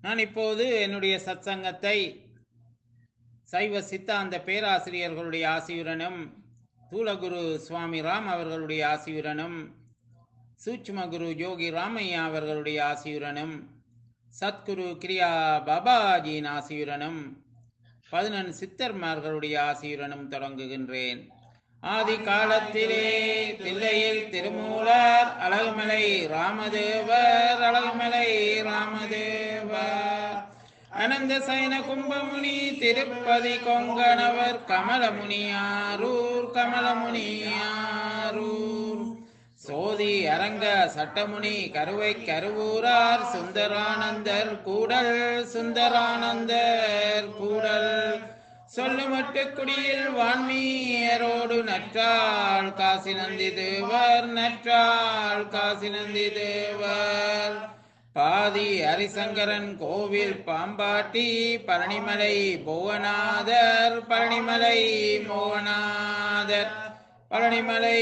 நான் இப்போது என்னுடைய சத்சங்கத்தை சைவ சித்தாந்த பேராசிரியர்களுடைய ஆசியுடனும் தூலகுரு சுவாமி ராம் அவர்களுடைய ஆசியுடனும் சூட்சும குரு யோகி ராமையா அவர்களுடைய ஆசியுடனும் சத்குரு கிரியா பாபாஜியின் ஆசியுடனும் பதினெண் சித்தர்மார்களுடைய ஆசியுடனும் தொடங்குகின்றேன் ஆதி காலத்திலே தில்லையில் திருமூலர் அழகுமலை ராமதேவர் அழகுமலை ராமதேவர் அனந்த சைன கும்பமுனி திருப்பதி கொங்கணவர் கமலமுனியாரூர் கமலமுனியாரூர் சோதி அரங்க சட்டமுனி கருவை கருவூரார் சுந்தரானந்தர் கூடல் சுந்தரானந்தர் கூடல் சொல்லுமட்டு குடியில் வான்மீயரோடு நற்றாள் காசி நந்தி தேவர் நற்றாள் காசி நந்தி தேவர் பாதி ஹரிசங்கரன் கோவில் பாம்பாட்டி பழனிமலை புவனாதர் பழனிமலை மோகநாதர் பழனிமலை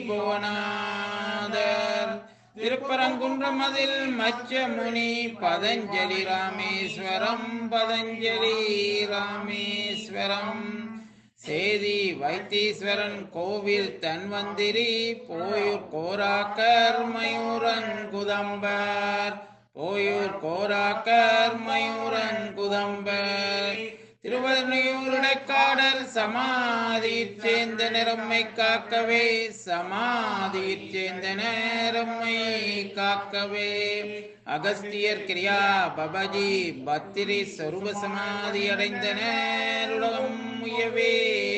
புவனாதர் திருப்பரங்குன்றம் அதில் மச்சமுனி பதஞ்சலி ராமேஸ்வரம் பதஞ்சலி ராமேஸ்வரம் சேதி வைத்தீஸ்வரன் கோவில் தன்வந்திரி போயூர் கோராக்கர் மயூரன் குதம்பர் போயூர் கோராக்கர் மயூரன் குதம்பர் திருவள்ளுவருடைக்காடர் சமாதியிற் சேர்ந்த நிறம்மை காக்கவே சமாதியிற் சேர்ந்த நேரம்மை காக்கவே அகஸ்தியர் கிரியா பபஜி பத்திரி சொருப சமாதி அடைந்த நேருலகம் முயவே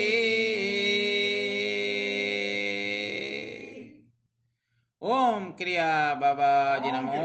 ஓம் கிரியா பாபாஜி நமோ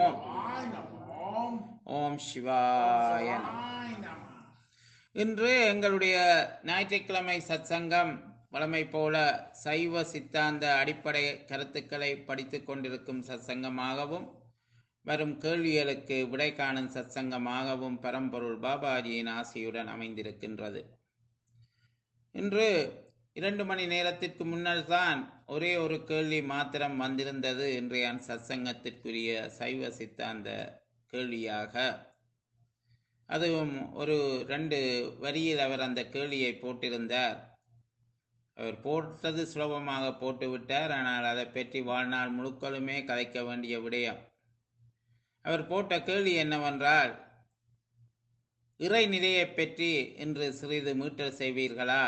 ஓம் சிவாய நமோ இன்று எங்களுடைய ஞாயிற்றுக்கிழமை சத்சங்கம் வழமை போல சைவ சித்தாந்த அடிப்படை கருத்துக்களை படித்துக் கொண்டிருக்கும் சத்சங்கமாகவும் வரும் கேள்விகளுக்கு விடை காணும் சத்சங்கமாகவும் பரம்பொருள் பாபாஜியின் ஆசையுடன் அமைந்திருக்கின்றது இன்று இரண்டு மணி நேரத்திற்கு முன்னர் தான் ஒரே ஒரு கேள்வி மாத்திரம் வந்திருந்தது இன்றைய சத்சங்கத்திற்குரிய சைவ சித்தாந்த கேள்வியாக அதுவும் ஒரு ரெண்டு வரியில் அவர் அந்த கேள்வியை போட்டிருந்தார் அவர் போட்டது சுலபமாக போட்டுவிட்டார் ஆனால் அதை பற்றி வாழ்நாள் முழுக்களுமே கதைக்க வேண்டிய விடயம் அவர் போட்ட கேள்வி என்னவென்றால் இறை நிலையை பற்றி இன்று சிறிது மீட்டல் செய்வீர்களா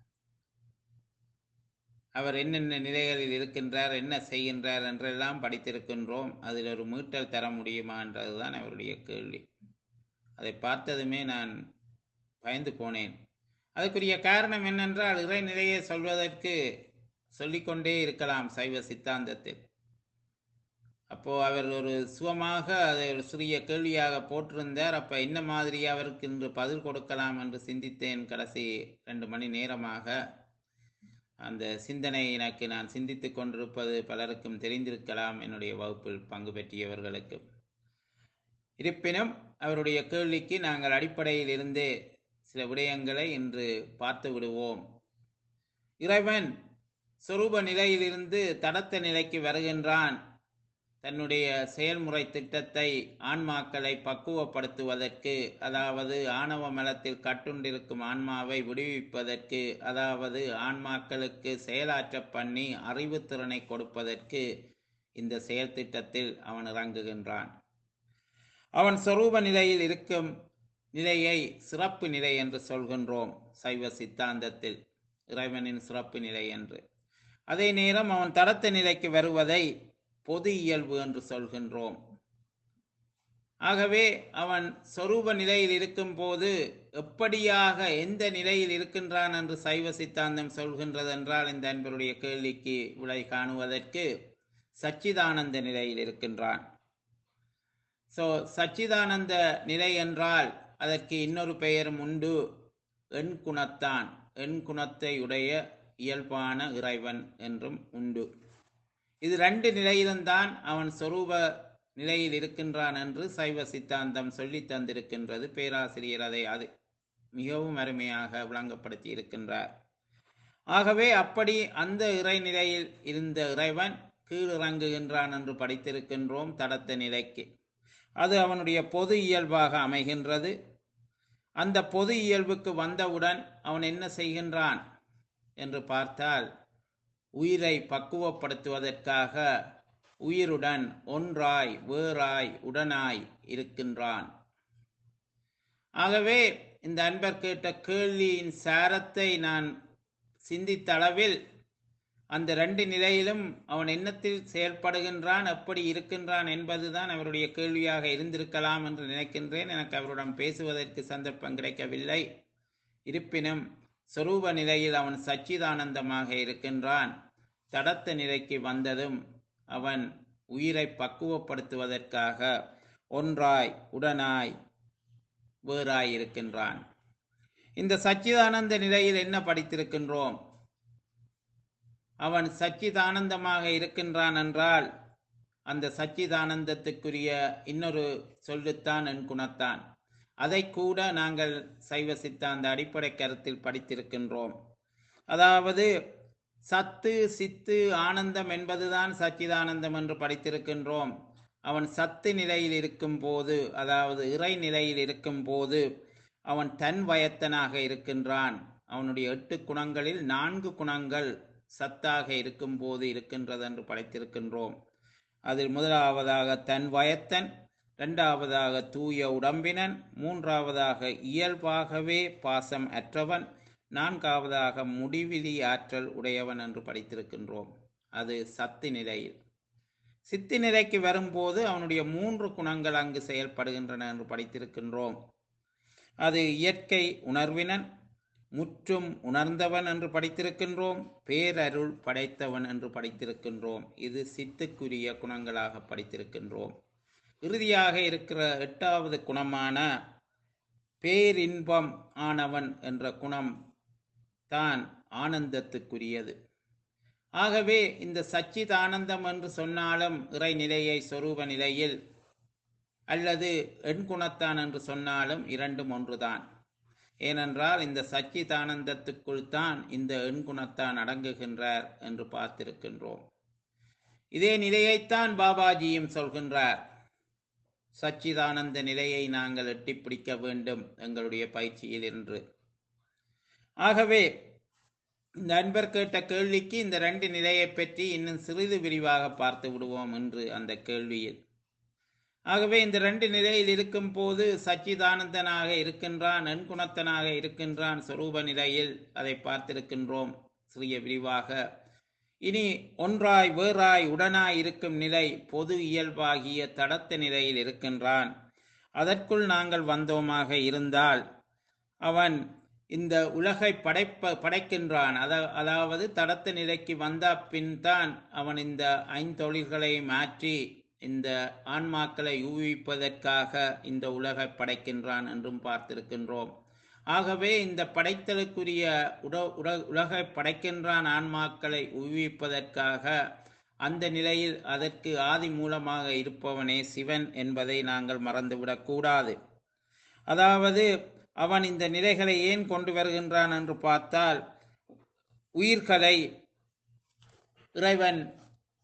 அவர் என்னென்ன நிலைகளில் இருக்கின்றார் என்ன செய்கின்றார் என்றெல்லாம் படித்திருக்கின்றோம் அதில் ஒரு மீட்டல் தர முடியுமா என்றதுதான் அவருடைய கேள்வி அதை பார்த்ததுமே நான் பயந்து போனேன் அதுக்குரிய காரணம் என்னென்றால் இறைநிலையை சொல்வதற்கு சொல்லிக்கொண்டே இருக்கலாம் சைவ சித்தாந்தத்தில் அப்போ அவர் ஒரு சுகமாக அதை ஒரு சிறிய கேள்வியாக போட்டிருந்தார் அப்ப என்ன மாதிரி அவருக்கு இன்று பதில் கொடுக்கலாம் என்று சிந்தித்தேன் கடைசி ரெண்டு மணி நேரமாக அந்த சிந்தனை எனக்கு நான் சிந்தித்து கொண்டிருப்பது பலருக்கும் தெரிந்திருக்கலாம் என்னுடைய வகுப்பில் பங்கு பெற்றியவர்களுக்கு இருப்பினும் அவருடைய கேள்விக்கு நாங்கள் அடிப்படையில் இருந்தே சில விடயங்களை இன்று பார்த்து விடுவோம் இறைவன் சொரூப நிலையிலிருந்து தடத்த நிலைக்கு வருகின்றான் தன்னுடைய செயல்முறை திட்டத்தை ஆன்மாக்களை பக்குவப்படுத்துவதற்கு அதாவது ஆணவ மலத்தில் கட்டுண்டிருக்கும் ஆன்மாவை விடுவிப்பதற்கு அதாவது ஆன்மாக்களுக்கு செயலாற்ற பண்ணி அறிவுத்திறனை கொடுப்பதற்கு இந்த செயல் திட்டத்தில் அவன் இறங்குகின்றான் அவன் சொரூப நிலையில் இருக்கும் நிலையை சிறப்பு நிலை என்று சொல்கின்றோம் சைவ சித்தாந்தத்தில் இறைவனின் சிறப்பு நிலை என்று அதே நேரம் அவன் தடத்த நிலைக்கு வருவதை பொது இயல்பு என்று சொல்கின்றோம் ஆகவே அவன் சொரூப நிலையில் இருக்கும் போது எப்படியாக எந்த நிலையில் இருக்கின்றான் என்று சைவ சித்தாந்தம் சொல்கின்றது என்றால் இந்த அன்பருடைய கேள்விக்கு விடை காணுவதற்கு சச்சிதானந்த நிலையில் இருக்கின்றான் ஸோ சச்சிதானந்த நிலை என்றால் அதற்கு இன்னொரு பெயரும் உண்டு எண் குணத்தான் எண் குணத்தை உடைய இயல்பான இறைவன் என்றும் உண்டு இது ரெண்டு நிலையிலும்தான் அவன் சொரூப நிலையில் இருக்கின்றான் என்று சைவ சித்தாந்தம் சொல்லி தந்திருக்கின்றது பேராசிரியர் அதை அது மிகவும் அருமையாக விளங்கப்படுத்தி இருக்கின்றார் ஆகவே அப்படி அந்த இறைநிலையில் இருந்த இறைவன் கீழிறங்குகின்றான் என்று படித்திருக்கின்றோம் தடத்த நிலைக்கு அது அவனுடைய பொது இயல்பாக அமைகின்றது அந்த பொது இயல்புக்கு வந்தவுடன் அவன் என்ன செய்கின்றான் என்று பார்த்தால் உயிரை பக்குவப்படுத்துவதற்காக உயிருடன் ஒன்றாய் வேறாய் உடனாய் இருக்கின்றான் ஆகவே இந்த அன்பர் கேட்ட கேள்வியின் சாரத்தை நான் சிந்தித்த அளவில் அந்த ரெண்டு நிலையிலும் அவன் எண்ணத்தில் செயல்படுகின்றான் எப்படி இருக்கின்றான் என்பதுதான் அவருடைய கேள்வியாக இருந்திருக்கலாம் என்று நினைக்கின்றேன் எனக்கு அவருடன் பேசுவதற்கு சந்தர்ப்பம் கிடைக்கவில்லை இருப்பினும் சொரூப நிலையில் அவன் சச்சிதானந்தமாக இருக்கின்றான் தடத்த நிலைக்கு வந்ததும் அவன் உயிரை பக்குவப்படுத்துவதற்காக ஒன்றாய் உடனாய் வேறாய் இருக்கின்றான் இந்த சச்சிதானந்த நிலையில் என்ன படித்திருக்கின்றோம் அவன் சச்சிதானந்தமாக இருக்கின்றான் என்றால் அந்த சச்சிதானந்தத்துக்குரிய இன்னொரு சொல்லுத்தான் என் குணத்தான் அதை கூட நாங்கள் சைவ சித்தாந்த அடிப்படை கருத்தில் படித்திருக்கின்றோம் அதாவது சத்து சித்து ஆனந்தம் என்பதுதான் சச்சிதானந்தம் என்று படித்திருக்கின்றோம் அவன் சத்து நிலையில் இருக்கும் போது அதாவது இறை நிலையில் இருக்கும் போது அவன் தன் வயத்தனாக இருக்கின்றான் அவனுடைய எட்டு குணங்களில் நான்கு குணங்கள் சத்தாக இருக்கும் போது இருக்கின்றது என்று படைத்திருக்கின்றோம் அதில் முதலாவதாக தன் வயத்தன் இரண்டாவதாக தூய உடம்பினன் மூன்றாவதாக இயல்பாகவே பாசம் அற்றவன் நான்காவதாக முடிவிலி ஆற்றல் உடையவன் என்று படித்திருக்கின்றோம் அது சத்து நிலையில் சித்தி நிலைக்கு வரும்போது அவனுடைய மூன்று குணங்கள் அங்கு செயல்படுகின்றன என்று படித்திருக்கின்றோம் அது இயற்கை உணர்வினன் முற்றும் உணர்ந்தவன் என்று படித்திருக்கின்றோம் பேரருள் படைத்தவன் என்று படித்திருக்கின்றோம் இது சித்துக்குரிய குணங்களாக படித்திருக்கின்றோம் இறுதியாக இருக்கிற எட்டாவது குணமான பேரின்பம் ஆனவன் என்ற குணம் தான் ஆனந்தத்துக்குரியது ஆகவே இந்த சச்சித் ஆனந்தம் என்று சொன்னாலும் இறைநிலையை சொரூப நிலையில் அல்லது எண்குணத்தான் என்று சொன்னாலும் இரண்டும் ஒன்றுதான் ஏனென்றால் இந்த சச்சிதானந்தத்துக்குள் தான் இந்த எண்குணத்தான் அடங்குகின்றார் என்று பார்த்திருக்கின்றோம் இதே நிலையைத்தான் பாபாஜியும் சொல்கின்றார் சச்சிதானந்த நிலையை நாங்கள் எட்டிப் பிடிக்க வேண்டும் எங்களுடைய பயிற்சியில் என்று ஆகவே இந்த அன்பர் கேட்ட கேள்விக்கு இந்த ரெண்டு நிலையை பற்றி இன்னும் சிறிது விரிவாக பார்த்து விடுவோம் என்று அந்த கேள்வியில் ஆகவே இந்த ரெண்டு நிலையில் இருக்கும் போது சச்சிதானந்தனாக இருக்கின்றான் நன்குணத்தனாக இருக்கின்றான் சொரூப நிலையில் அதை பார்த்திருக்கின்றோம் சிறிய விரிவாக இனி ஒன்றாய் வேறாய் உடனாய் இருக்கும் நிலை பொது இயல்பாகிய தடத்த நிலையில் இருக்கின்றான் அதற்குள் நாங்கள் வந்தோமாக இருந்தால் அவன் இந்த உலகை படைப்ப படைக்கின்றான் அத அதாவது தடத்த நிலைக்கு வந்த பின் தான் அவன் இந்த ஐந்தொழில்களை மாற்றி இந்த ஆன்மாக்களை ஊக்குவிப்பதற்காக இந்த உலகை படைக்கின்றான் என்றும் பார்த்திருக்கின்றோம் ஆகவே இந்த படைத்தலுக்குரிய உட உட உலகை படைக்கின்றான் ஆன்மாக்களை ஊக்குவிப்பதற்காக அந்த நிலையில் அதற்கு ஆதி மூலமாக இருப்பவனே சிவன் என்பதை நாங்கள் மறந்துவிடக் கூடாது அதாவது அவன் இந்த நிலைகளை ஏன் கொண்டு வருகின்றான் என்று பார்த்தால் உயிர்களை இறைவன்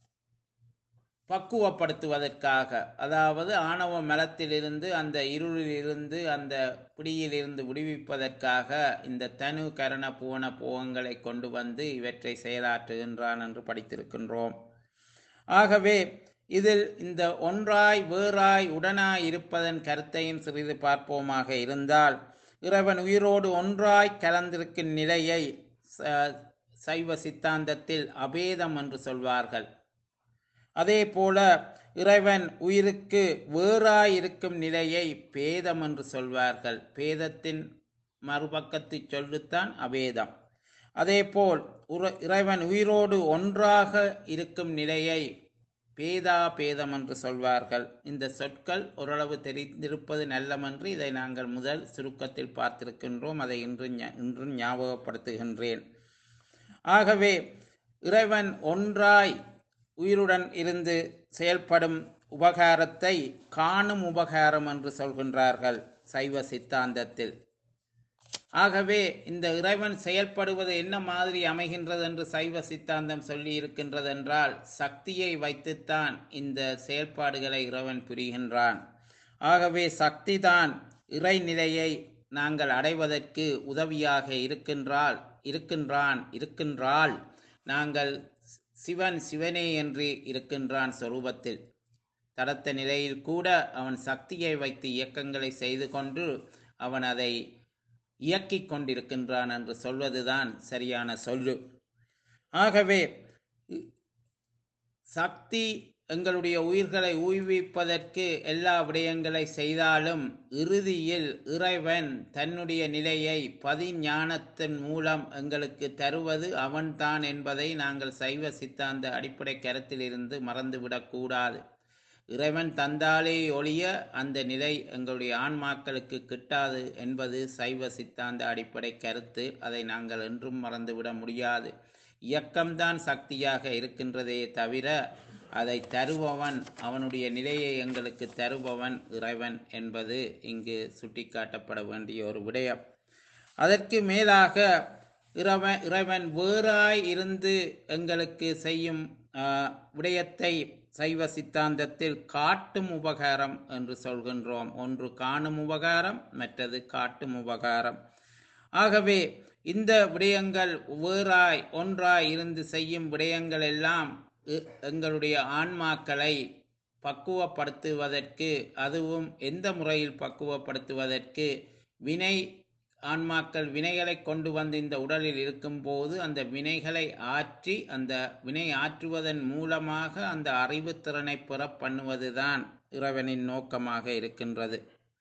பக்குவப்படுத்துவதற்காக அதாவது ஆணவ மலத்திலிருந்து அந்த இருளிலிருந்து அந்த பிடியிலிருந்து விடுவிப்பதற்காக இந்த தனு கரண புவன போகங்களை கொண்டு வந்து இவற்றை செயலாற்றுகின்றான் என்று படித்திருக்கின்றோம் ஆகவே இதில் இந்த ஒன்றாய் வேறாய் உடனாய் இருப்பதன் கருத்தையும் சிறிது பார்ப்போமாக இருந்தால் இறைவன் உயிரோடு ஒன்றாய் கலந்திருக்கும் நிலையை ச- சைவ சித்தாந்தத்தில் அபேதம் என்று சொல்வார்கள் அதே போல இறைவன் உயிருக்கு வேறாய் இருக்கும் நிலையை பேதம் என்று சொல்வார்கள் பேதத்தின் மறுபக்கத்து சொல்லுத்தான் அபேதம் அதேபோல் உற- இறைவன் உயிரோடு ஒன்றாக இருக்கும் நிலையை பேதா பேதம் என்று சொல்வார்கள் இந்த சொற்கள் ஓரளவு தெரிந்திருப்பது நல்லமென்று இதை நாங்கள் முதல் சுருக்கத்தில் பார்த்திருக்கின்றோம் அதை இன்று ஞா- இன்றும் ஞாபகப்படுத்துகின்றேன் ஆகவே இறைவன் ஒன்றாய் உயிருடன் இருந்து செயல்படும் உபகாரத்தை காணும் உபகாரம் என்று சொல்கின்றார்கள் சைவ சித்தாந்தத்தில் ஆகவே இந்த இறைவன் செயல்படுவது என்ன மாதிரி அமைகின்றது என்று சைவ சித்தாந்தம் சொல்லி இருக்கின்றது என்றால் சக்தியை வைத்துத்தான் இந்த செயல்பாடுகளை இறைவன் புரிகின்றான் ஆகவே சக்திதான் இறைநிலையை நாங்கள் அடைவதற்கு உதவியாக இருக்கின்றாள் இருக்கின்றான் இருக்கின்றாள் நாங்கள் சிவன் சிவனே என்று இருக்கின்றான் சொரூபத்தில் தடத்த நிலையில் கூட அவன் சக்தியை வைத்து இயக்கங்களை செய்து கொண்டு அவன் அதை இயக்கிக் கொண்டிருக்கின்றான் என்று சொல்வதுதான் சரியான சொல்லு ஆகவே இ- சக்தி எங்களுடைய உயிர்களை ஊய்விப்பதற்கு எல்லா விடயங்களை செய்தாலும் இறுதியில் இறைவன் தன்னுடைய நிலையை பதிஞானத்தின் மூலம் எங்களுக்கு தருவது அவன்தான் என்பதை நாங்கள் சைவ சித்தாந்த அடிப்படை கருத்திலிருந்து மறந்துவிடக்கூடாது இறைவன் தந்தாலே ஒழிய அந்த நிலை எங்களுடைய ஆன்மாக்களுக்கு கிட்டாது என்பது சைவ சித்தாந்த அடிப்படை கருத்து அதை நாங்கள் என்றும் மறந்துவிட முடியாது இயக்கம்தான் சக்தியாக இருக்கின்றதே தவிர அதை தருபவன் அவனுடைய நிலையை எங்களுக்கு தருபவன் இறைவன் என்பது இங்கு சுட்டிக்காட்டப்பட வேண்டிய ஒரு விடயம் அதற்கு மேலாக இறைவன் இறைவன் வேறாய் இருந்து எங்களுக்கு செய்யும் ஆஹ், விடயத்தை சைவ சித்தாந்தத்தில் காட்டும் உபகாரம் என்று சொல்கின்றோம் ஒன்று காணும் உபகாரம் மற்றது காட்டும் உபகாரம் ஆகவே இந்த விடயங்கள் வேறாய் ஒன்றாய் இருந்து செய்யும் விடயங்கள் எல்லாம் எ- எங்களுடைய ஆன்மாக்களை பக்குவப்படுத்துவதற்கு அதுவும் எந்த முறையில் பக்குவப்படுத்துவதற்கு வினை ஆன்மாக்கள் வினைகளை கொண்டு வந்து இந்த உடலில் இருக்கும்போது அந்த வினைகளை ஆற்றி அந்த வினை ஆற்றுவதன் மூலமாக அந்த அறிவுத்திறனை பெற பண்ணுவதுதான் இறைவனின் நோக்கமாக இருக்கின்றது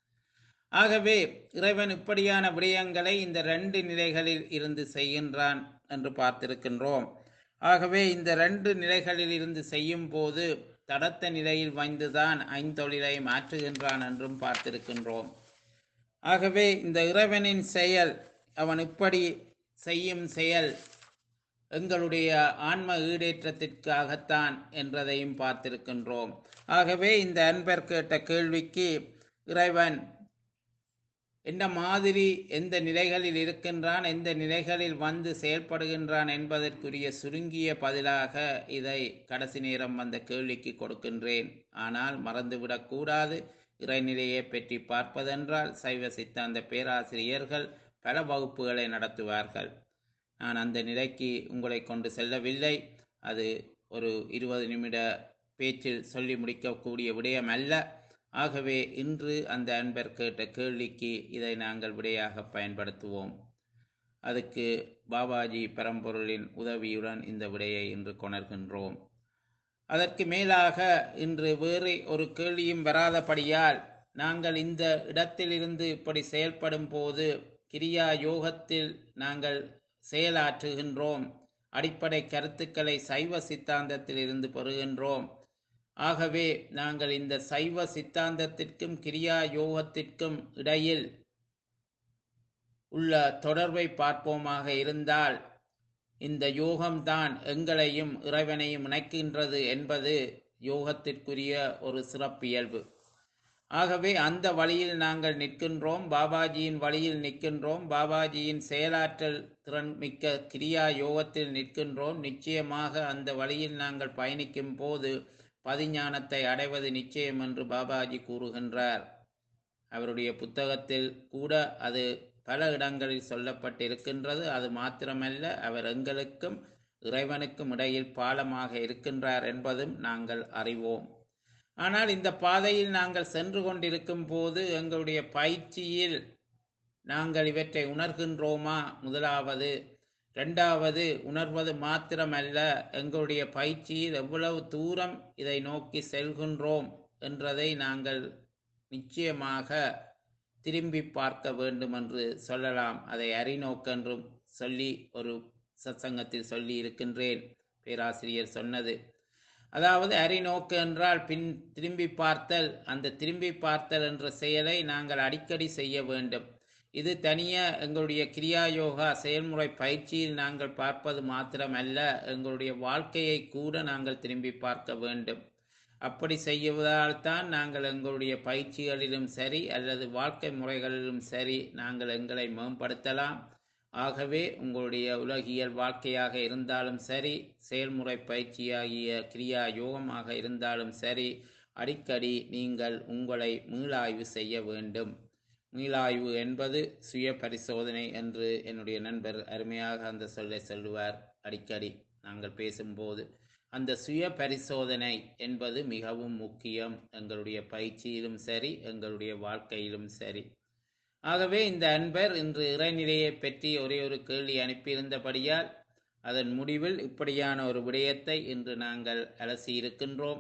ஆகவே இறைவன் இப்படியான விடயங்களை இந்த ரெண்டு நிலைகளில் இருந்து செய்கின்றான் என்று பார்த்திருக்கின்றோம் ஆகவே இந்த ரெண்டு நிலைகளில் இருந்து செய்யும் போது தடத்த நிலையில் வைந்துதான் ஐந்தொழிலை மாற்றுகின்றான் என்றும் பார்த்திருக்கின்றோம் ஆகவே இந்த இறைவனின் செயல் அவன் இப்படி செய்யும் செயல் எங்களுடைய ஆன்ம ஈடேற்றத்திற்காகத்தான் என்றதையும் பார்த்திருக்கின்றோம் ஆகவே இந்த அன்பர் கேட்ட கேள்விக்கு இறைவன் எந்த மாதிரி எந்த நிலைகளில் இருக்கின்றான் எந்த நிலைகளில் வந்து செயல்படுகின்றான் என்பதற்குரிய சுருங்கிய பதிலாக இதை கடைசி நேரம் வந்த கேள்விக்கு கொடுக்கின்றேன் ஆனால் மறந்துவிடக்கூடாது இறைநிலையை பற்றி பார்ப்பதென்றால் சைவ சித்தாந்த பேராசிரியர்கள் பல வகுப்புகளை நடத்துவார்கள் நான் அந்த நிலைக்கு உங்களை கொண்டு செல்லவில்லை அது ஒரு இருபது நிமிட பேச்சில் சொல்லி முடிக்கக்கூடிய விடயம் அல்ல ஆகவே இன்று அந்த அன்பர் கேட்ட கேள்விக்கு இதை நாங்கள் விடையாக பயன்படுத்துவோம் அதுக்கு பாபாஜி பரம்பொருளின் உதவியுடன் இந்த விடையை இன்று கொணர்கின்றோம் அதற்கு மேலாக இன்று வேறு ஒரு கேள்வியும் வராதபடியால் நாங்கள் இந்த இடத்திலிருந்து இப்படி செயல்படும் போது கிரியா யோகத்தில் நாங்கள் செயலாற்றுகின்றோம் அடிப்படை கருத்துக்களை சைவ சித்தாந்தத்தில் இருந்து பெறுகின்றோம் ஆகவே நாங்கள் இந்த சைவ சித்தாந்தத்திற்கும் கிரியா யோகத்திற்கும் இடையில் உள்ள தொடர்பை பார்ப்போமாக இருந்தால் இந்த யோகம்தான் எங்களையும் இறைவனையும் இணைக்கின்றது என்பது யோகத்திற்குரிய ஒரு சிறப்பியல்பு ஆகவே அந்த வழியில் நாங்கள் நிற்கின்றோம் பாபாஜியின் வழியில் நிற்கின்றோம் பாபாஜியின் செயலாற்றல் திறன் மிக்க கிரியா யோகத்தில் நிற்கின்றோம் நிச்சயமாக அந்த வழியில் நாங்கள் பயணிக்கும் போது பதிஞானத்தை அடைவது நிச்சயம் என்று பாபாஜி கூறுகின்றார் அவருடைய புத்தகத்தில் கூட அது பல இடங்களில் சொல்லப்பட்டிருக்கின்றது அது மாத்திரமல்ல அவர் எங்களுக்கும் இறைவனுக்கும் இடையில் பாலமாக இருக்கின்றார் என்பதும் நாங்கள் அறிவோம் ஆனால் இந்த பாதையில் நாங்கள் சென்று கொண்டிருக்கும் போது எங்களுடைய பயிற்சியில் நாங்கள் இவற்றை உணர்கின்றோமா முதலாவது இரண்டாவது உணர்வது மாத்திரமல்ல எங்களுடைய பயிற்சியில் எவ்வளவு தூரம் இதை நோக்கி செல்கின்றோம் என்றதை நாங்கள் நிச்சயமாக திரும்பி பார்க்க வேண்டும் என்று சொல்லலாம் அதை அறிநோக்கென்றும் சொல்லி ஒரு சத்சங்கத்தில் சொல்லி இருக்கின்றேன் பேராசிரியர் சொன்னது அதாவது அறிநோக்கு என்றால் பின் திரும்பி பார்த்தல் அந்த திரும்பி பார்த்தல் என்ற செயலை நாங்கள் அடிக்கடி செய்ய வேண்டும் இது தனியா எங்களுடைய கிரியா யோகா செயல்முறை பயிற்சியில் நாங்கள் பார்ப்பது மாத்திரமல்ல எங்களுடைய வாழ்க்கையை கூட நாங்கள் திரும்பி பார்க்க வேண்டும் அப்படி செய்வதால் தான் நாங்கள் எங்களுடைய பயிற்சிகளிலும் சரி அல்லது வாழ்க்கை முறைகளிலும் சரி நாங்கள் எங்களை மேம்படுத்தலாம் ஆகவே உங்களுடைய உலகியல் வாழ்க்கையாக இருந்தாலும் சரி செயல்முறை பயிற்சியாகிய கிரியா யோகமாக இருந்தாலும் சரி அடிக்கடி நீங்கள் உங்களை மீளாய்வு செய்ய வேண்டும் மீளாய்வு என்பது சுய பரிசோதனை என்று என்னுடைய நண்பர் அருமையாக அந்த சொல்லை சொல்லுவார் அடிக்கடி நாங்கள் பேசும்போது அந்த சுய பரிசோதனை என்பது மிகவும் முக்கியம் எங்களுடைய பயிற்சியிலும் சரி எங்களுடைய வாழ்க்கையிலும் சரி ஆகவே இந்த அன்பர் இன்று இறைநிலையை பற்றி ஒரே ஒரு கேள்வி அனுப்பியிருந்தபடியால் அதன் முடிவில் இப்படியான ஒரு விடயத்தை இன்று நாங்கள் அலசி இருக்கின்றோம்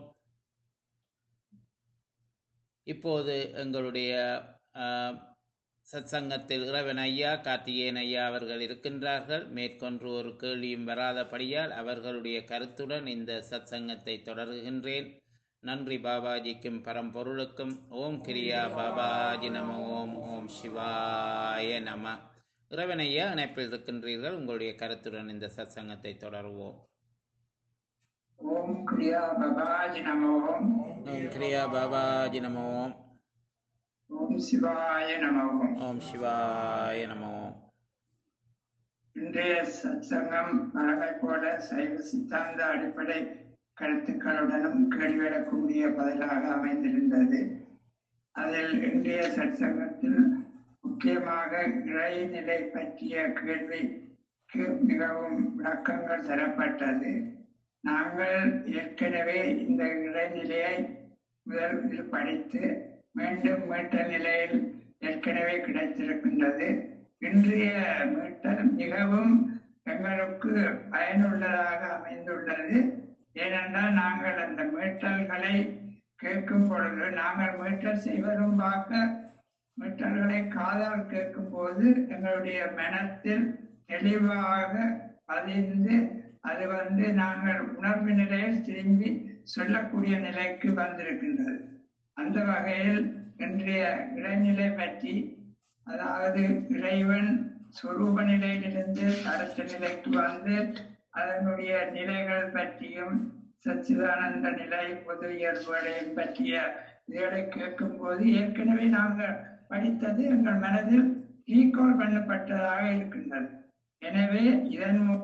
இப்போது எங்களுடைய ஆஹ், சத்சங்கத்தில் இறைவன் ஐயா கார்த்திகேயன் ஐயா அவர்கள் இருக்கின்றார்கள் மேற்கொண்டு ஒரு கேள்வியும் வராதபடியால் அவர்களுடைய கருத்துடன் இந்த சத்சங்கத்தை தொடர்கின்றேன் நன்றி பாபாஜிக்கும் பரம்பொருளுக்கும் ஓம் கிரியா பாபாஜி நம ஓம் ஓம் சிவாய நம இறைவன் ஐயா இணைப்பில் இருக்கின்றீர்கள் உங்களுடைய கருத்துடன் இந்த சத்சங்கத்தை தொடருவோம் ஓம் கிரியா பபாஜி நமோ ஓம் கிரியா பாபாஜி நம ஓம் ஓம் சிவாய நமோ ஓம் சிவாய நம ஓம் இன்றைய சத்சங்கம் வழமை போல சைவ சித்தாந்த அடிப்படை கருத்துக்களுடனும் கேள்வியிடக்கூடிய பதிலாக அமைந்திருந்தது அதில் இன்றைய சத்சங்கத்தில் முக்கியமாக இறைநிலை பற்றிய கேள்விக்கு மிகவும் விளக்கங்கள் தரப்பட்டது நாங்கள் ஏற்கனவே இந்த இறைநிலையை முதலில் படித்து மீண்டும் மீட்டல் நிலையில் ஏற்கனவே கிடைத்திருக்கின்றது இன்றைய மீட்டல் மிகவும் எங்களுக்கு பயனுள்ளதாக அமைந்துள்ளது ஏனென்றால் நாங்கள் அந்த மீட்டல்களை கேட்கும் பொழுது நாங்கள் மீட்டல் செய்வதும் பார்க்க மீட்டல்களை காதால் கேட்கும் போது எங்களுடைய மனத்தில் தெளிவாக பதிந்து அது வந்து நாங்கள் உணர்வு நிலையில் திரும்பி சொல்லக்கூடிய நிலைக்கு வந்திருக்கின்றது அந்த வகையில் இன்றைய இடைநிலை பற்றி அதாவது இறைவன் சொரூப நிலையிலிருந்து அடுத்த நிலைக்கு வந்து அதனுடைய நிலைகள் பற்றியும் சச்சிதானந்த நிலை பொது இயல்புகளையும் பற்றிய இதுகளை கேட்கும் போது ஏற்கனவே நாங்கள் படித்தது எங்கள் மனதில் ரீகால் பண்ணப்பட்டதாக இருக்கின்றது எனவே இதன் மூ-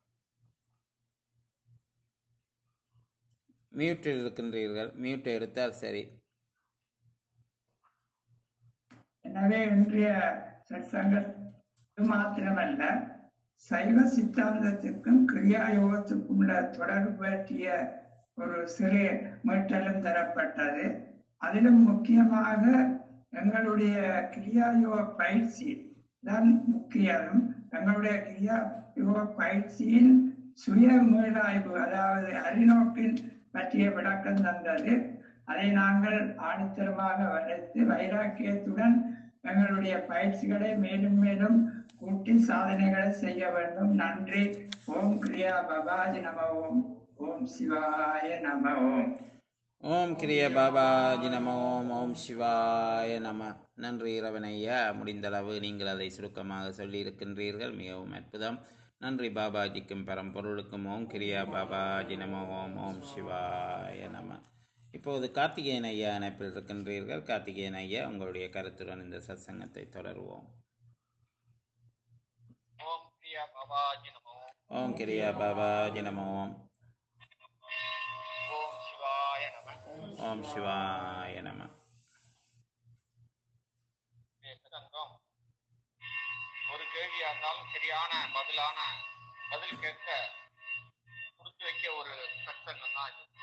மியூட்டில் இருக்கின்றீர்கள் மியூட்டை எடுத்தால் சரி எனவே இன்றைய சத்சங்கம் மாத்திரமல்ல சைவ சித்தாந்தத்திற்கும் கிரியா யோகத்துக்கும் உள்ள தொடர்பு பற்றிய ஒரு சிறு மீட்டலும் தரப்பட்டது அதிலும் முக்கியமாக எங்களுடைய கிரியா யோக பயிற்சி தான் முக்கியம் எங்களுடைய கிரியா யோக பயிற்சியின் சுய மீளாய்வு அதாவது அறிநோக்கின் பற்றிய விளக்கம் தந்தது அதை நாங்கள் ஆணித்தரமாக வளர்த்து வைராக்கியத்துடன் எங்களுடைய பயிற்சிகளை மேலும் மேலும் கூட்டி சாதனைகளை செய்ய வேண்டும் நன்றி ஓம் கிரியா பபாஜி நம ஓம் ஓம் சிவாய நம ஓம் ஓம் கிரிய பாபாஜி நம ஓம் ஓம் சிவாய நம நன்றி இரவனையா முடிந்தளவு நீங்கள் அதை சுருக்கமாக சொல்லி இருக்கின்றீர்கள் மிகவும் அற்புதம் நன்றி பாபாஜிக்கும் பரம்பொருளுக்கும் ஓம் கிரியா பாபாஜி நம ஓம் ஓம் சிவாய நம இப்போது கார்த்திகேயன் ஐயா இணைப்பில் இருக்கின்றீர்கள் கார்த்திகேயன் ஐயா உங்களுடைய கருத்துடன் இந்த சத்சங்கத்தை தொடருவோம் ஓம் பிரியா பாபாஜி நமோ ஓம் கிரியா பாபாஜி நம ஓம் ஓம் சிவாய நம ஓம் சிவாய நம பேசுறோம் ஒரு கேள்வியா இருந்தாலும் சரியான பதிலான பதில் கேட்க கொடுத்து வைக்க ஒரு சத்சங்கம் தான் இது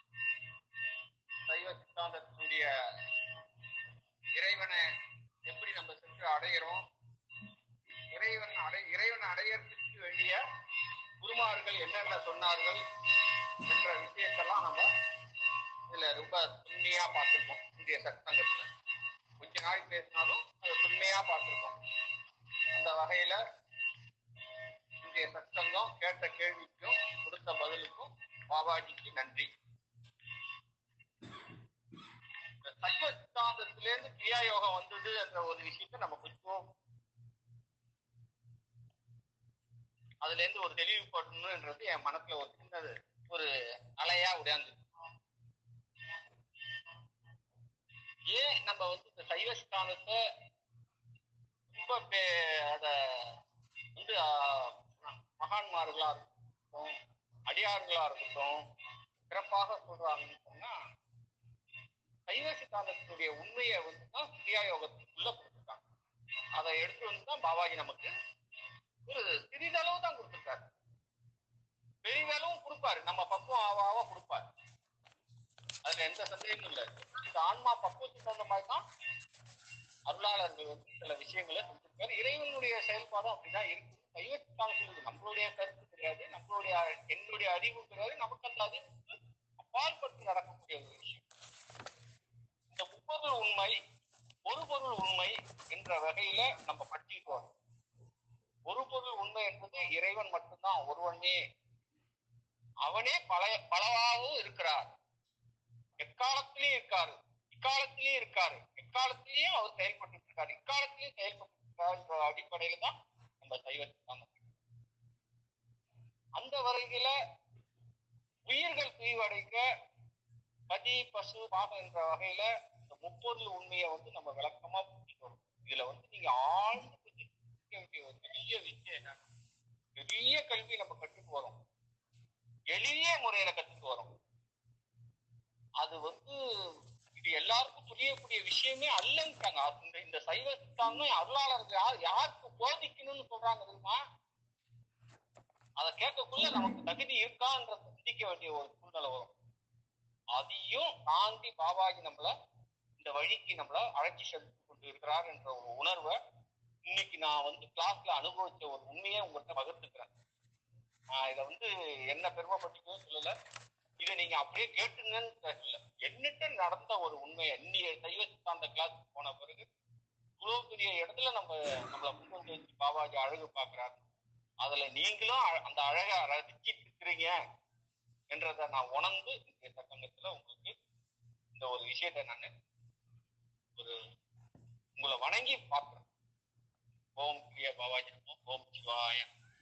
சைவ சித்தாந்தத்தினுடைய இறைவனை எப்படி நம்ம சென்று அடையிறோம் இறைவன் அடை இறைவன் அடையறதுக்கு வேண்டிய குருமார்கள் என்னென்ன சொன்னார்கள் என்ற விஷயத்தெல்லாம் நம்ம இதுல ரொம்ப துண்ணியா பார்த்திருக்கோம் இந்திய சத்சங்கத்துல கொஞ்ச நாள் பேசினாலும் அதை துண்மையா பார்த்திருக்கோம் அந்த வகையில இன்றைய சத்சங்கம் கேட்ட கேள்விக்கும் கொடுத்த பதிலுக்கும் பாபாஜிக்கு நன்றி இந்த சைவ சித்தாந்தத்திலேருந்து கிரியா யோகம் வந்தது என்ற ஒரு விஷயத்தை நம்ம கொஞ்சம் அதுல இருந்து ஒரு தெளிவுபடணும்ன்றது என் மனசுல ஒரு சின்னது ஒரு அலையா உடையாந்து ஏன் நம்ம வந்து இந்த சைவ சித்தாந்தத்தை ரொம்ப பே- அத வந்து ஆஹ், மகான்மார்களா இருக்கட்டும் அடியார்களா இருக்கட்டும் சிறப்பாக சொல்றாங்கன்னு சொன்னா சைவ சித்தாந்தத்தினுடைய உண்மையை வந்து தான் கிரியா யோகத்துக்குள்ள கொடுத்துருக்காங்க அதை எடுத்து வந்து தான் பாபாஜி நமக்கு ஒரு சிறிதளவு தான் கொடுத்துருக்காரு பெரிதளவும் கொடுப்பாரு நம்ம பக்குவம் ஆவ ஆவ கொடுப்பாரு அதுல எந்த சந்தேகமும் இல்லை இந்த ஆன்மா பக்குவத்துக்கு தகுந்த மாதிரி தான் அருளாளர்கள் வந்து சில விஷயங்களை செஞ்சிருக்காரு இறைவனுடைய செயல்பாடும் அப்படிதான் இருக்கு சைவ சித்தாந்தம் சொல்லுது நம்மளுடைய கருத்து கிடையாது நம்மளுடைய என்னுடைய அறிவு கிடையாது நமக்கு அந்த அறிவுக்கு அப்பாற்பட்டு நடக்கக்கூடிய ஒரு விஷயம் இந்த முப்பொருள் உண்மை ஒரு பொருள் உண்மை என்ற வகையில நம்ம படிச்சுட்டு வரோம் ஒரு பொருள் உண்மை என்பது இறைவன் மட்டும்தான் ஒருவனே அவனே பல பலவாகவும் இருக்கிறார் எக்காலத்திலயும் இருக்காரு இக்காலத்திலயும் இருக்காரு எக்காலத்திலயும் அவர் செயல்பட்டு இருக்காரு இக்காலத்திலயும் செயல்பட்டு இருக்காரு என்ற அடிப்படையில தான் நம்ம சைவ சித்தாந்தம் அந்த வரையில உயிர்கள் பிரிவடைக்க பதி பசு பாகம் என்ற வகையில இந்த முப்பொருள் உண்மையை வந்து நம்ம விளக்கமா புரிஞ்சுக்கணும் இதுல வந்து நீங்க ஆழ்ந்து புரிஞ்சுக்க வேண்டிய ஒரு பெரிய விஷயம் என்ன பெரிய கல்வி நம்ம கற்றுட்டு வரோம் எளிய முறையில கத்துட்டு வரோம் அது வந்து இது எல்லாருக்கும் புரியக்கூடிய விஷயமே அல்லன்றாங்க அது இந்த இந்த சைவ சித்தாந்தம் அருளாளர்கள் யார் யாருக்கு போதிக்கணும்னு சொல்றாங்க தெரியுமா அதை கேட்கக்குள்ள நமக்கு தகுதி இருக்கான்ற சிந்திக்க வேண்டிய ஒரு சூழ்நிலை வரும் அதையும் தாண்டி பாபாஜி நம்மள இந்த வழிக்கு நம்மள அழைச்சி செலுத்தி கொண்டு இருக்கிறார் என்ற ஒரு உணர்வை இன்னைக்கு நான் வந்து கிளாஸ்ல அனுபவிச்ச ஒரு உண்மையை உங்கள்கிட்ட பகிர்ந்துக்கிறேன் நான் இதை வந்து என்ன பெருமைப்பட்டுக்கோ சொல்லல இதை நீங்க அப்படியே கேட்டுங்கன்னு தெரியல என்னட்டு நடந்த ஒரு உண்மை இன்னைய சைவ சித்தாந்த கிளாஸ் போன பிறகு இவ்வளவு பெரிய இடத்துல நம்ம நம்மளை கொண்டு வந்து வச்சு பாபாஜி அழகு பாக்குறாரு அதுல நீங்களும் அ- அந்த அழகை ரசிச்சிட்டு இருக்கிறீங்க என்றதை நான் உணர்ந்து இந்த சங்கத்துல உங்களுக்கு இந்த ஒரு விஷயத்தை நான் ஒரு உங்களை வணங்கி பார்க்கிறேன் ஓம் பிரிய பாபாஜி நமோ ஓம் சிவாய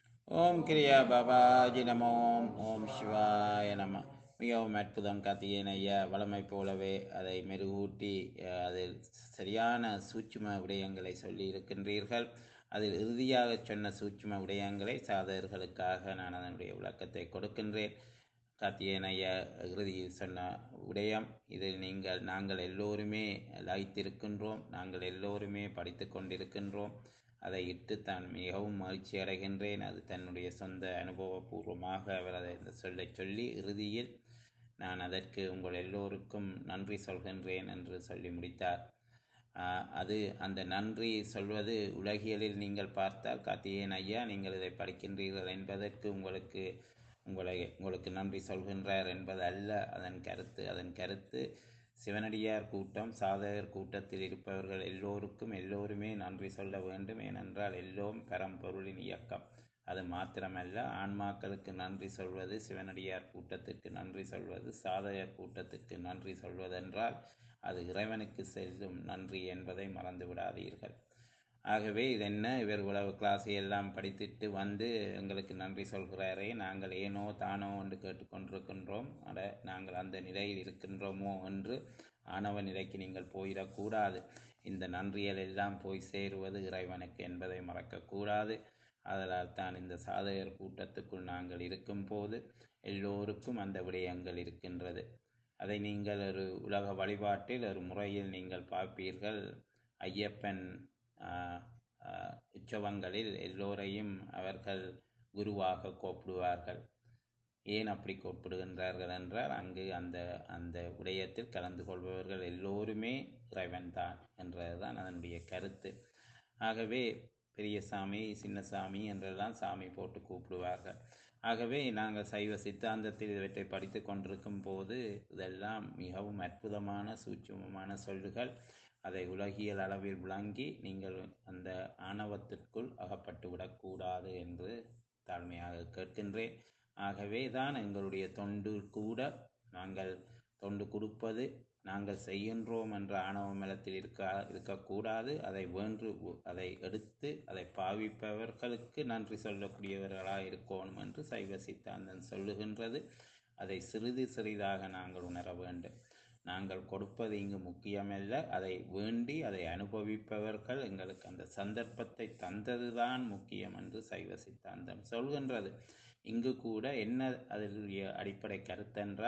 ஓம் கிரியா பாபாஜி நமோ ஓம் சிவாய நம மிகவும் அற்புதம் கார்த்திகேயன் ஐயா வளமை போலவே அதை மெருகூட்டி அஹ், அதில் சரியான சூட்சும விடயங்களை சொல்லி இருக்கின்றீர்கள் அதில் இறுதியாக சொன்ன சூட்சும விடயங்களை சாதகர்களுக்காக நான் அதனுடைய விளக்கத்தை கொடுக்கின்றேன் கார்த்திகேயன் ஐயா இறுதியில் சொன்ன விடயம் இதில் நீங்கள் நாங்கள் எல்லோருமே லாய்த்திருக்கின்றோம் நாங்கள் எல்லோருமே படித்து கொண்டிருக்கின்றோம் அதை இட்டு தான் மிகவும் மகிழ்ச்சி அடைகின்றேன் அது தன்னுடைய சொந்த அனுபவபூர்வமாக அவர் அதை இந்த சொல்லை சொல்லி இறுதியில் நான் அதற்கு உங்கள் எல்லோருக்கும் நன்றி சொல்கின்றேன் என்று சொல்லி முடித்தார் ஆஹ் அது அந்த நன்றி சொல்வது உலகியலில் நீங்கள் பார்த்தால் கார்த்திகேயன் ஐயா நீங்கள் இதை படிக்கின்றீர்கள் என்பதற்கு உங்களுக்கு உங்களை உங்களுக்கு நன்றி சொல்கின்றார் என்பது அல்ல அதன் கருத்து அதன் கருத்து சிவனடியார் கூட்டம் சாதகர் கூட்டத்தில் இருப்பவர்கள் எல்லோருக்கும் எல்லோருமே நன்றி சொல்ல வேண்டும் ஏனென்றால் எல்லோரும் பரம்பொருளின் இயக்கம் அது மாத்திரமல்ல ஆன்மாக்களுக்கு நன்றி சொல்வது சிவனடியார் கூட்டத்திற்கு நன்றி சொல்வது சாதகர் கூட்டத்திற்கு நன்றி சொல்வதென்றால் அது இறைவனுக்கு செல்லும் நன்றி என்பதை மறந்து விடாதீர்கள் ஆகவே இது என்ன இவர் உழவு கிளாஸை எல்லாம் படித்துட்டு வந்து எங்களுக்கு நன்றி சொல்கிறாரே நாங்கள் ஏனோ தானோ என்று கேட்டுக்கொண்டிருக்கின்றோம் அட நாங்கள் அந்த நிலையில் இருக்கின்றோமோ என்று ஆணவ நிலைக்கு நீங்கள் போயிடக்கூடாது இந்த நன்றிகள் எல்லாம் போய் சேருவது இறைவனுக்கு என்பதை மறக்கக்கூடாது அதனால் தான் இந்த சாதகர் கூட்டத்துக்குள் நாங்கள் இருக்கும்போது எல்லோருக்கும் அந்த விடயங்கள் இருக்கின்றது அதை நீங்கள் ஒரு உலக வழிபாட்டில் ஒரு முறையில் நீங்கள் பார்ப்பீர்கள் ஐயப்பன் ஆஹ், ஆஹ், உற்சவங்களில் எல்லோரையும் அவர்கள் குருவாக கூப்பிடுவார்கள் ஏன் அப்படி கூப்பிடுகின்றார்கள் என்றால் அங்கு அந்த அந்த விடயத்தில் கலந்து கொள்பவர்கள் எல்லோருமே இறைவன்தான் என்றதுதான் அதனுடைய கருத்து ஆகவே பெரிய சாமி சின்ன சாமி என்றெல்லாம் சாமி போட்டு கூப்பிடுவார்கள் ஆகவே நாங்கள் சைவ சித்தாந்தத்தில் இவற்றை படித்து கொண்டிருக்கும் போது இதெல்லாம் மிகவும் அற்புதமான சூட்சுமமான சொல்லுகள் அதை உலகியல் அளவில் விளங்கி நீங்கள் அந்த ஆணவத்திற்குள் அகப்பட்டு விடக்கூடாது என்று தாழ்மையாக கேட்கின்றேன் ஆகவே தான் எங்களுடைய தொண்டு கூட நாங்கள் தொண்டு கொடுப்பது நாங்கள் செய்கின்றோம் என்ற ஆணவ மலத்தில் இருக்க இருக்கக்கூடாது அதை வேண்டு அதை எடுத்து அதை பாவிப்பவர்களுக்கு நன்றி சொல்லக்கூடியவர்களாக இருக்கணும் என்று சைவ சித்தாந்தம் சொல்லுகின்றது அதை சிறிது சிறிதாக நாங்கள் உணர வேண்டும் நாங்கள் கொடுப்பது இங்கு முக்கியமல்ல அதை வேண்டி அதை அனுபவிப்பவர்கள் எங்களுக்கு அந்த சந்தர்ப்பத்தை தந்ததுதான் முக்கியம் என்று சைவ சித்தாந்தம் சொல்கின்றது இங்கு கூட என்ன அதனுடைய அடிப்படை கருத்தென்றால்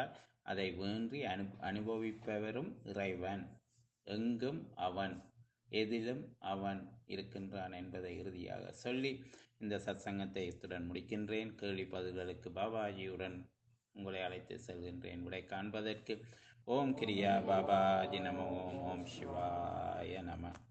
அதை வேண்டி அனு அனுபவிப்பவரும் இறைவன் எங்கும் அவன் எதிலும் அவன் இருக்கின்றான் என்பதை இறுதியாக சொல்லி இந்த சத்சங்கத்தை இத்துடன் முடிக்கின்றேன் கேள்வி பதில்களுக்கு பாபாஜியுடன் உங்களை அழைத்து செல்கின்றேன் விடை காண்பதற்கு ஓம் கிரியா பாபாஜி நம ஓம் ஓம் சிவாய நம